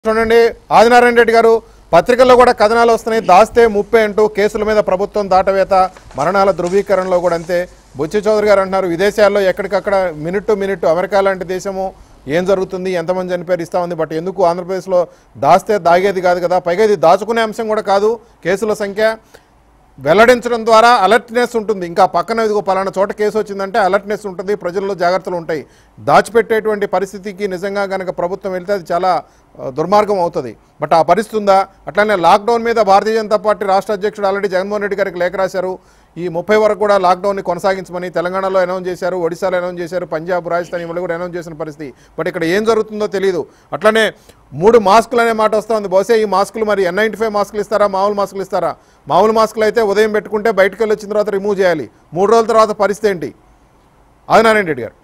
చూడండి ఆదినారాయణ రెడ్డి గారు పత్రికల్లో కూడా కథనాలు వస్తున్నాయి దాస్తే ముప్పై అంటూ కేసుల మీద ప్రభుత్వం దాటవేత మరణాల ధృవీకరణలో కూడా అంతే బుచ్చి చౌదరి గారు అంటున్నారు విదేశాల్లో ఎక్కడికక్కడ మినిట్ టు మినిట్ అమెరికా లాంటి దేశము ఏం జరుగుతుంది ఎంతమంది చనిపోయారు ఇస్తా ఉంది బట్ ఎందుకు ఆంధ్రప్రదేశ్లో దాస్తే దాగేది కాదు కదా పైగా ఇది దాచుకునే అంశం కూడా కాదు కేసుల సంఖ్య వెల్లడించడం ద్వారా అలర్ట్నెస్ ఉంటుంది ఇంకా పక్కన ఇదిగో పలానా చోట కేసు వచ్చిందంటే అలర్ట్నెస్ ఉంటుంది ప్రజల్లో జాగ్రత్తలు ఉంటాయి దాచిపెట్టేటువంటి పరిస్థితికి నిజంగా కనుక ప్రభుత్వం వెళ్తే అది చాలా ఆ, దుర్మార్గం అవుతుంది బట్ ఆ పరిస్థితి ఉందా అట్లానే లాక్డౌన్ మీద భారతీయ జనతా పార్టీ రాష్ట్ర అధ్యక్షుడు ఆల్రెడీ జగన్మోహన్ రెడ్డి గారికి లేఖ రాశారు ఈ ముప్పై వరకు కూడా లాక్డౌన్ని కొనసాగించమని తెలంగాణలో అనౌన్స్ చేశారు ఒడిశాలో అనౌన్స్ చేశారు పంజాబ్ రాజస్థాన్ ఇవాళ కూడా అనౌన్స్ చేసిన పరిస్థితి బట్ ఇక్కడ ఏం జరుగుతుందో తెలియదు అట్లనే మూడు మాస్కులు అనే మాట వస్తుంది బహుశా ఈ మాస్కులు మరి ఎన్ నైంటీ ఫైవ్ మాస్కులు ఇస్తారా మామూలు మాస్కులు ఇస్తారా మామూలు మాస్కులు అయితే ఉదయం పెట్టుకుంటే బయటకు వెళ్ళి వచ్చిన తర్వాత రిమూవ్ చేయాలి మూడు రోజుల తర్వాత పరిస్థితి ఏంటి ఆదినారాయణ రెడ్డి గారు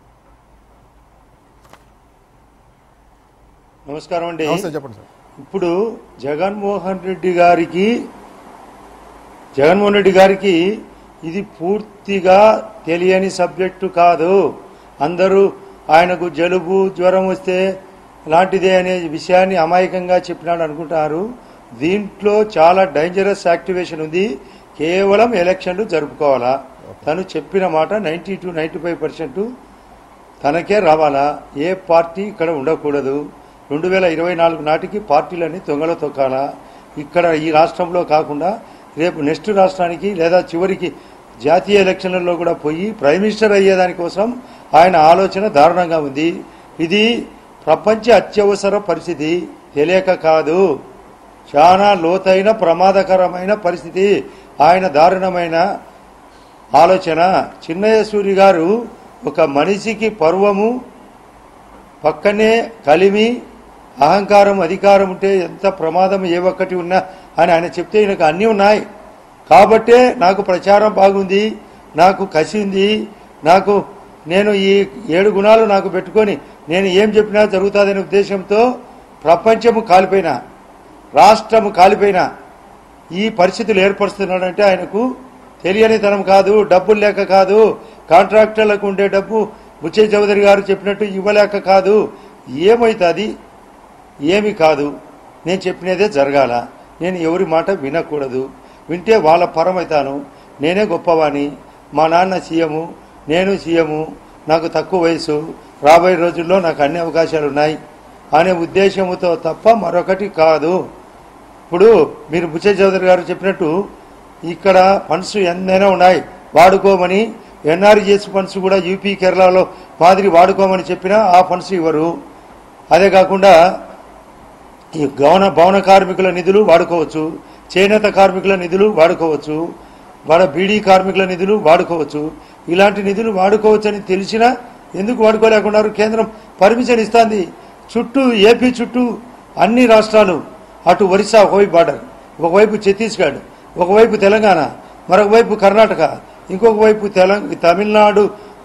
నమస్కారం అండి నమస్తే చెప్పండి సార్ ఇప్పుడు జగన్మోహన్ రెడ్డి గారికి జగన్మోహన్ రెడ్డి గారికి ఇది పూర్తిగా తెలియని సబ్జెక్టు కాదు అందరూ ఆయనకు జలుబు జ్వరం వస్తే లాంటిదే అనే విషయాన్ని అమాయకంగా చెప్పినాడు అనుకుంటారు దీంట్లో చాలా డేంజరస్ యాక్టివేషన్ ఉంది కేవలం ఎలక్షన్లు జరుపుకోవాలా తను చెప్పిన మాట ninety two ninety five percent తనకే రావాలా ఏ పార్టీ ఇక్కడ ఉండకూడదు రెండు వేల ఇరవై నాలుగు నాటికి పార్టీలన్నీ తొంగలో తొక్కాలా ఇక్కడ ఈ రాష్ట్రంలో కాకుండా రేపు నెక్స్ట్ రాష్ట్రానికి లేదా చివరికి జాతీయ ఎలక్షన్లలో కూడా పోయి ప్రైమ్ మినిస్టర్ అయ్యేదానికోసం ఆయన ఆలోచన దారుణంగా ఉంది ఇది ప్రపంచ అత్యవసర పరిస్థితి తెలియక కాదు చాలా లోతైన ప్రమాదకరమైన పరిస్థితి ఆయన దారుణమైన ఆలోచన చిన్నయ్య సూరి గారు ఒక మనిషికి పర్వము పక్కనే కలిమి అహంకారం అధికారం ఉంటే ఎంత ప్రమాదం ఏ ఒక్కటి ఉన్నా అని ఆయన చెప్తే ఈయనకు అన్నీ ఉన్నాయి కాబట్టే నాకు ప్రచారం బాగుంది నాకు కసి ఉంది నాకు నేను ఈ ఏడు గుణాలు నాకు పెట్టుకొని నేను ఏం చెప్పినా జరుగుతుందనే ఉద్దేశంతో ప్రపంచము కాలిపోయినా రాష్ట్రము కాలిపోయినా ఈ పరిస్థితులు ఏర్పరుస్తున్నాడంటే ఆయనకు తెలియనితనం కాదు డబ్బులు లేక కాదు కాంట్రాక్టర్లకు ఉండే డబ్బు బుచ్చే చౌదరి గారు చెప్పినట్టు ఇవ్వలేక కాదు ఏమవుతుంది ఏమి కాదు నేను చెప్పినదే జరగాల నేను ఎవరి మాట వినకూడదు వింటే వాళ్ళ పరమవుతాను నేనే గొప్పవాణి మా నాన్న సీఎము నేను సీఎము నాకు తక్కువ వయసు రాబోయే రోజుల్లో నాకు అన్ని అవకాశాలు ఉన్నాయి అనే ఉద్దేశముతో తప్ప మరొకటి కాదు ఇప్పుడు మీరు బుచ్చే చౌదరి గారు చెప్పినట్టు ఇక్కడ ఫండ్స్ ఎన్నైనా ఉన్నాయి వాడుకోమని ఎన్ఆర్జీఎస్ ఫండ్స్ కూడా యూపీ కేరళలో మాదిరి వాడుకోమని చెప్పినా ఆ ఫండ్స్ ఇవ్వరు అదే కాకుండా ఈ గౌన భవన కార్మికుల నిధులు వాడుకోవచ్చు చేనేత కార్మికుల నిధులు వాడుకోవచ్చు వాళ్ళ బీడీ కార్మికుల నిధులు వాడుకోవచ్చు ఇలాంటి నిధులు వాడుకోవచ్చని తెలిసినా ఎందుకు వాడుకోలేకున్నారు కేంద్రం పర్మిషన్ ఇస్తుంది చుట్టూ ఏపీ చుట్టూ అన్ని రాష్ట్రాలు అటు ఒరిస్సా ఒకవైపు బార్డర్ ఒకవైపు ఛత్తీస్గఢ్ ఒకవైపు తెలంగాణ మరొక వైపు కర్ణాటక ఇంకొక వైపు తెలంగ తమిళనాడు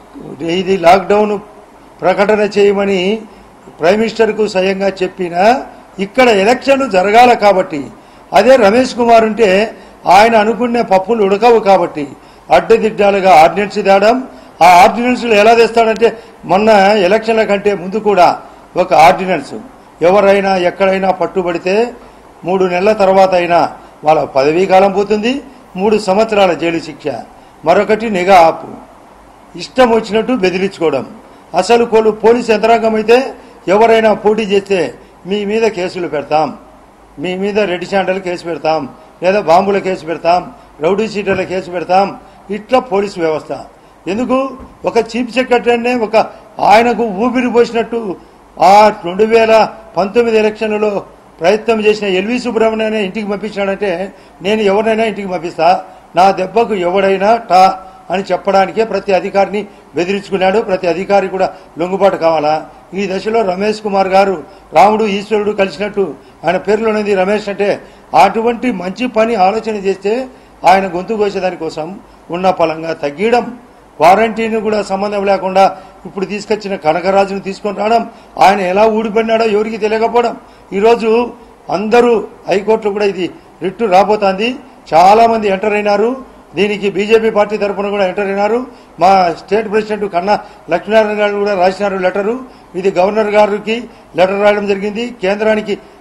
ఇది లాక్డౌన్ ప్రకటన చేయమని ప్రైమ్ మినిస్టర్కు స్వయంగా చెప్పినా ఇక్కడ ఎలక్షన్లు జరగాల కాబట్టి అదే రమేష్ కుమార్ ఉంటే ఆయన అనుకునే పప్పులు ఉడకవు కాబట్టి అడ్డదిడ్డాలుగా ఆర్డినెన్స్ తేవడం ఆ ఆర్డినెన్స్లు ఎలా తెస్తాడంటే మొన్న ఎలక్షన్ల కంటే ముందు కూడా ఒక ఆర్డినెన్స్ ఎవరైనా ఎక్కడైనా పట్టుబడితే మూడు నెలల తర్వాత అయినా వాళ్ళ పదవీ కాలం పోతుంది మూడు సంవత్సరాల జైలు శిక్ష మరొకటి నిఘా ఆపు ఇష్టం వచ్చినట్టు బెదిరించుకోవడం అసలు కోళ్ళు పోలీస్ యంత్రాంగం అయితే ఎవరైనా పోటీ చేస్తే మీ మీద కేసులు పెడతాం మీ మీద రెడ్ శాండల్ కేసు పెడతాం లేదా బాంబుల కేసు పెడతాం రౌడీ సీటర్ల కేసు పెడతాం ఇట్లా పోలీసు వ్యవస్థ ఎందుకు ఒక చీఫ్ సెక్రటరీనే ఒక ఆయనకు ఊపిరి పోసినట్టు ఆ రెండు వేల పంతొమ్మిది ఎలక్షన్లలో ప్రయత్నం చేసిన ఎల్వి సుబ్రహ్మణ్యనే ఇంటికి పంపించాడంటే నేను ఎవరినైనా ఇంటికి పంపిస్తా నా దెబ్బకు ఎవడైనా టా అని చెప్పడానికే ప్రతి అధికారిని బెదిరించుకున్నాడు ప్రతి అధికారి కూడా లొంగుబాటు కావాలా ఈ దశలో రమేష్ కుమార్ గారు రాముడు ఈశ్వరుడు కలిసినట్టు ఆయన పేరులోనేది రమేష్ అంటే అటువంటి మంచి పని ఆలోచన చేస్తే ఆయన గొంతు కోసేదానికోసం ఉన్న పలంగా తగ్గడం క్వారంటైన్ కూడా సంబంధం లేకుండా ఇప్పుడు తీసుకొచ్చిన కనకరాజును తీసుకొని రావడం ఆయన ఎలా ఊడిపడినాడో ఎవరికి తెలియకపోవడం ఈరోజు అందరూ హైకోర్టులో కూడా ఇది రిట్టు రాబోతోంది చాలా మంది ఎంటర్ అయినారు దీనికి బీజేపీ పార్టీ తరఫున కూడా ఎంటర్ అయినారు మా స్టేట్ ప్రెసిడెంట్ కన్నా లక్ష్మీనారాయణ గారు కూడా రాసినారు లెటరు ఇది గవర్నర్ గారికి లెటర్ రాయడం జరిగింది కేంద్రానికి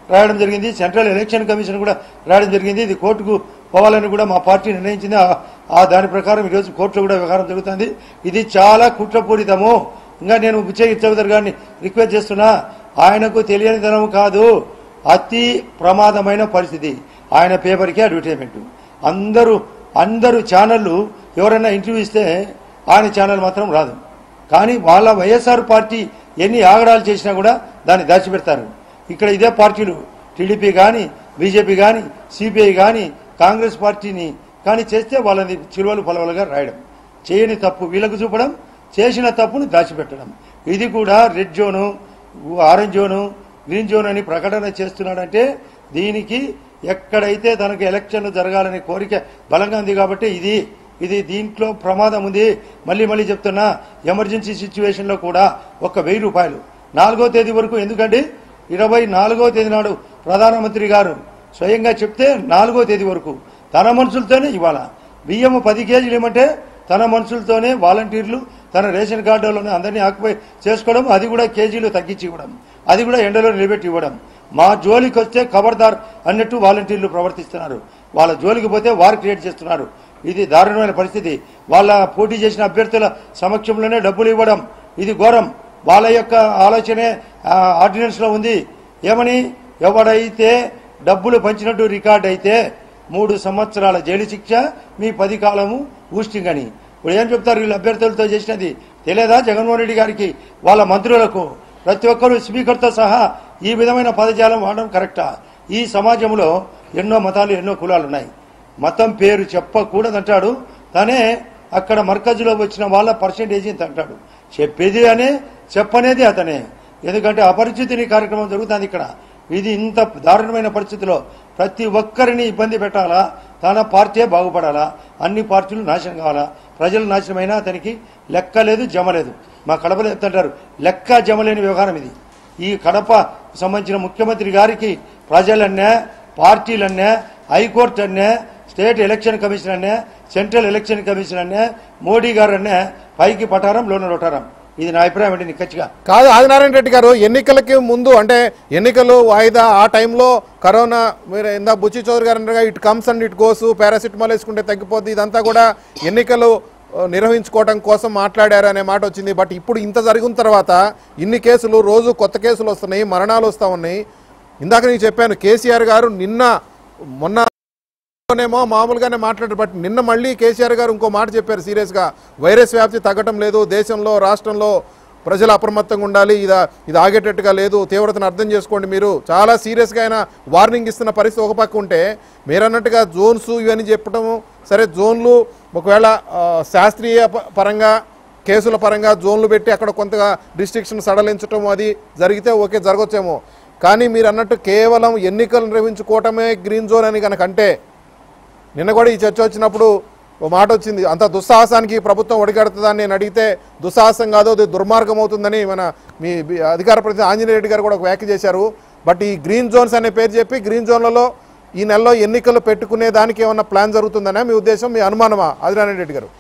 రాయడం జరిగింది సెంట్రల్ ఎలక్షన్ కమిషన్ కూడా రాయడం జరిగింది ఇది కోర్టుకు పోవాలని కూడా మా పార్టీ నిర్ణయించింది ఆ- ఆ దాని ప్రకారం ఈరోజు కోర్టులో కూడా వ్యవహారం జరుగుతుంది ఇది చాలా కుట్రపూరితము ఇంకా నేను బుచ్చయ్య చౌదరి గారిని రిక్వెస్ట్ చేస్తున్నా ఆయనకు తెలియని ధనం కాదు అతి ప్రమాదమైన పరిస్థితి ఆయన పేపర్కి అడ్వర్టైజ్మెంట్ అందరూ అందరూ ఛానళ్ళు ఎవరైనా ఇంటర్వ్యూ ఇస్తే ఆయన ఛానల్ మాత్రం రాదు కానీ వాళ్ళ వైఎస్ఆర్ పార్టీ ఎన్ని ఆగడాలు చేసినా కూడా దాన్ని దాచిపెడతారు ఇక్కడ ఇదే పార్టీలు టీడీపీ కానీ బీజేపీ కానీ సిపిఐ కానీ కాంగ్రెస్ పార్టీని కానీ చేస్తే వాళ్ళని చిలువలు పొలవలుగా రాయడం చేయని తప్పు వీళ్ళకు చూపడం చేసిన తప్పును దాచిపెట్టడం ఇది కూడా red zone orange zone green zone అని ప్రకటన చేస్తున్నాడంటే దీనికి ఎక్కడైతే తనకు ఎలక్షన్లు జరగాలనే కోరిక బలంగా ఉంది కాబట్టి ఇది ఇది దీంట్లో ప్రమాదం ఉంది మళ్ళీ మళ్ళీ చెప్తున్నా ఎమర్జెన్సీ సిచ్యువేషన్లో కూడా ఒక వెయ్యి రూపాయలు నాలుగో తేదీ వరకు ఎందుకంటే ఇరవై నాలుగో తేదీ నాడు ప్రధానమంత్రి గారు స్వయంగా చెప్తే నాలుగో తేదీ వరకు తన మనుషులతోనే ఇవాళ బియ్యం పది కేజీలు ఏమంటే తన మనుషులతోనే వాలంటీర్లు తన రేషన్ కార్డులోనే అందరినీ ఆక్యుపై చేసుకోవడం అది కూడా కేజీలు తగ్గించి ఇవ్వడం అది కూడా ఎండలో నిలబెట్టి ఇవ్వడం మా జోలికి వస్తే ఖబర్దార్ అన్నట్టు వాలంటీర్లు ప్రవర్తిస్తున్నారు వాళ్ళ జోలికి పోతే వారు క్రియేట్ చేస్తున్నారు ఇది దారుణమైన పరిస్థితి వాళ్ళ పోటీ చేసిన అభ్యర్థుల సమక్షంలోనే డబ్బులు ఇవ్వడం ఇది ఘోరం వాళ్ళ యొక్క ఆలోచనే ఆర్డినెన్స్ లో ఉంది ఏమని ఎవడైతే డబ్బులు పంచినట్టు రికార్డ్ అయితే మూడు సంవత్సరాల జైలు శిక్ష మీ పది కాలము ఊస్టింగ్ అని ఇప్పుడు ఏం చెప్తారు వీళ్ళు అభ్యర్థులతో చేసినది తెలియదా జగన్మోహన్ రెడ్డి గారికి వాళ్ళ మంత్రులకు ప్రతి ఒక్కరు స్పీకర్తో సహా ఈ విధమైన పదజాలం వాడడం కరెక్టా ఈ సమాజంలో ఎన్నో మతాలు ఎన్నో కులాలు ఉన్నాయి మతం పేరు చెప్పకూడదంటాడు తనే అక్కడ మర్కజులో వచ్చిన వాళ్ళ పర్సంటేజ్ ఇంత అంటాడు చెప్పేది అనే చెప్పనేది అతనే ఎందుకంటే అపరిచితిని కార్యక్రమం జరుగుతుంది ఇక్కడ ఇది ఇంత దారుణమైన పరిస్థితిలో ప్రతి ఒక్కరిని ఇబ్బంది పెట్టాలా తన పార్టీ బాగుపడాలా అన్ని పార్టీలు నాశనం కావాలా ప్రజలు నాశనమైనా అతనికి లెక్క లేదు జమ లేదు మా కడపలో చెప్తుంటారు లెక్క జమ లేని వ్యవహారం ఇది ఈ కడప సంబంధించిన ముఖ్యమంత్రి గారికి ప్రజలన్నే పార్టీలన్నే హైకోర్టు అన్నే స్టేట్ ఎలక్షన్ కమిషన్ అన్నే సెంట్రల్ ఎలక్షన్ కమిషన్ అన్నే మోడీ గారు అన్నే పైకి పటారం లోన రొటారం ఇది నా అభిప్రాయం అండి నిక్కచ్చిగా కాదు ఆదినారాయణ రెడ్డి గారు ఎన్నికలకి ముందు అంటే ఎన్నికలు వాయిదా ఆ టైంలో కరోనా మీరు ఇందా బుచ్చి చౌదరి గారు అన్నట్టుగా it comes and it goes paracetamol వేసుకుంటే తగ్గిపోద్ది ఇదంతా కూడా ఎన్నికలు ఆ, నిర్వహించుకోవడం కోసం మాట్లాడారు అనే మాట వచ్చింది బట్ ఇప్పుడు ఇంత జరిగిన తర్వాత ఇన్ని కేసులు రోజు కొత్త కేసులు వస్తున్నాయి మరణాలు వస్తూ ఉన్నాయి ఇందాక నేను చెప్పాను కేసీఆర్ గారు నిన్న మొన్న నేమో మామూలుగానే మాట్లాడారు బట్ నిన్న మళ్ళీ కేసీఆర్ గారు ఇంకో మాట చెప్పారు సీరియస్గా వైరస్ వ్యాప్తి తగ్గటం లేదు దేశంలో రాష్ట్రంలో ప్రజలు అప్రమత్తంగా ఉండాలి ఇది ఇది ఆగేటట్టుగా లేదు తీవ్రతను అర్థం చేసుకోండి మీరు చాలా సీరియస్గా ఆయన వార్నింగ్ ఇస్తున్న పరిస్థితి ఒక పక్క ఉంటే మీరన్నట్టుగా జోన్స్ ఇవన్నీ చెప్పడం సరే జోన్లు ఒకవేళ ఆ, శాస్త్రీయ ప- పరంగా కేసుల పరంగా జోన్లు పెట్టి అక్కడ కొంతగా రిస్ట్రిక్షన్ సడలించడం అది జరిగితే ఓకే జరగచ్చేమో కానీ మీరు అన్నట్టు కేవలం ఎన్నికలు నిర్వహించుకోవటమే గ్రీన్ జోన్ అని కనుక అంటే నిన్న కూడా ఈ చర్చ వచ్చినప్పుడు ఓ మాట వచ్చింది అంత దుస్సాహసానికి ఈ ప్రభుత్వం ఒడిగడుతుందని నేను అడిగితే దుస్సాహసం కాదు అది దుర్మార్గం అవుతుందని మన మీ బి- అధికార ప్రతినిధి ఆంజనేయ రెడ్డి గారు కూడా ఒక వ్యాఖ్య చేశారు బట్ ఈ గ్రీన్ జోన్స్ అనే పేరు చెప్పి గ్రీన్ జోన్లలో ఈ నెలలో ఎన్నికలు పెట్టుకునే దానికి ఏమన్నా ప్లాన్ జరుగుతుందనే మీ ఉద్దేశం మీ అనుమానమా ఆదినారాయణ రెడ్డి గారు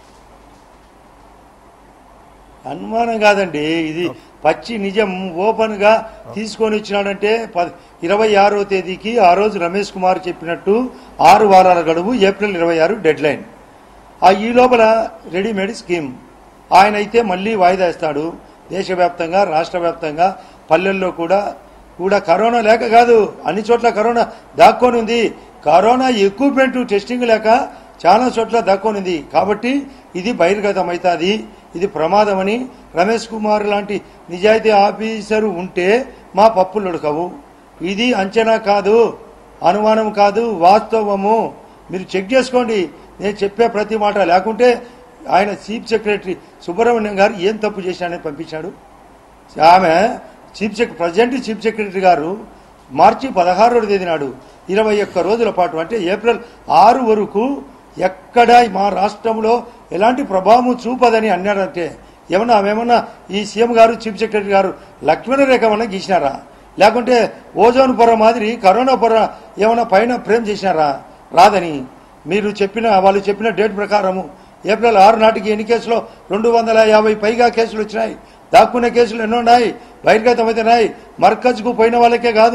అనుమానం కాదండి ఇది పచ్చి నిజం ఓపెన్ గా తీసుకొని వచ్చినాడంటే ప- ఇరవై ఆరో తేదీకి ఆ రోజు రమేష్ కుమార్ చెప్పినట్టు ఆరు వారాల గడువు ఏప్రిల్ ఇరవై ఆరు డెడ్ లైన్ ఆ ఈ లోపల రెడీమేడ్ స్కీమ్ ఆయన అయితే మళ్ళీ వాయిదా ఇస్తాడు దేశవ్యాప్తంగా రాష్ట్ర వ్యాప్తంగా పల్లెల్లో కూడా కూడా కరోనా లేక కాదు అన్ని చోట్ల కరోనా దాక్కొని ఉంది కరోనా ఎక్విప్మెంట్ టెస్టింగ్ లేక చాలా చోట్ల దాక్కొని ఉంది కాబట్టి ఇది బహిర్గతం అవుతుంది ఇది ప్రమాదమని రమేష్ కుమార్ లాంటి నిజాయితీ ఆఫీసరు ఉంటే మా పప్పులు ఉడకవు ఇది అంచనా కాదు అనుమానం కాదు వాస్తవము మీరు చెక్ చేసుకోండి నేను చెప్పే ప్రతి మాట లేకుంటే ఆయన చీఫ్ సెక్రటరీ సుబ్రహ్మణ్యం గారు ఏం తప్పు చేశాడని పంపించాడు ఆమె chief sec present chief secretary garu మార్చి పదహారవ తేదీ నాడు ఇరవై ఒక్క రోజుల పాటు అంటే ఏప్రిల్ ఆరు వరకు ఎక్కడ మా రాష్ట్రంలో ఎలాంటి ప్రభావం చూపదని అన్నాడంటే ఏమన్నా ఆమెమన్నా ఈ సీఎం గారు చీఫ్ సెక్రటరీ గారు లక్ష్మణ రేఖ ఏమన్నా గీసినారా లేకుంటే ఓజోన్ పొర మాదిరి కరోనా పొర ఏమన్నా పైన ఫ్రేమ్ చేసినారా రాదని మీరు చెప్పిన వాళ్ళు చెప్పిన డేట్ ప్రకారము ఏప్రిల్ ఆరు నాటికి ఎన్ని కేసులు రెండు వందల యాభై పైగా కేసులు వచ్చినాయి దాక్కునే కేసులు ఎన్నో ఉన్నాయి బహిర్గతం అవుతున్నాయి మర్కజ్కు పోయిన వాళ్ళకే కాదు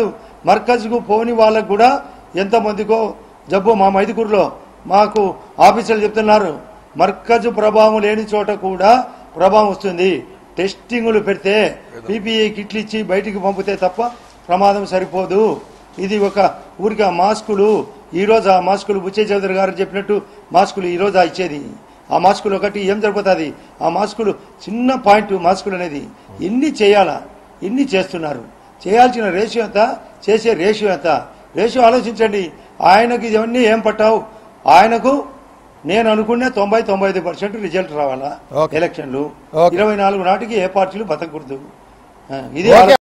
మర్కజ్కు పోని వాళ్ళకు కూడా ఎంతమందికో జబ్బు మా మైదుకూరులో మాకు ఆఫీసర్లు చెప్తున్నారు మర్కజు ప్రభావం లేని చోట కూడా ప్రభావం వస్తుంది టెస్టింగులు పెడితే పీపీఈ కిట్లు ఇచ్చి బయటికి పంపితే తప్ప ప్రమాదం సరిపోదు ఇది ఒక ఊరికి ఆ మాస్కులు ఈ రోజు ఆ మాస్కులు బుచ్చే చౌదరి గారు చెప్పినట్టు మాస్కులు ఈ రోజు ఆ ఇచ్చేది ఆ మాస్కులు ఒకటి ఏం జరుగుతుంది ఆ మాస్కులు చిన్న పాయింట్ మాస్కులు అనేది ఎన్ని చేయాలా ఎన్ని చేస్తున్నారు చేయాల్సిన రేషియో ఎంత చేసే రేషియో ఎంత రేషియో ఆలోచించండి ఆయనకి ఇవన్నీ ఏం పట్టావు ఆయనకు నేను అనుకునే తొంభై తొంభై ఐదు పర్సెంట్ రిజల్ట్ రావాలా Okay. ఎలక్షన్లు Okay. ఇరవై నాలుగు నాటికి ఏ పార్టీలు బతకూడదు ఆ, ఇది ఓకే. ఆలోచన.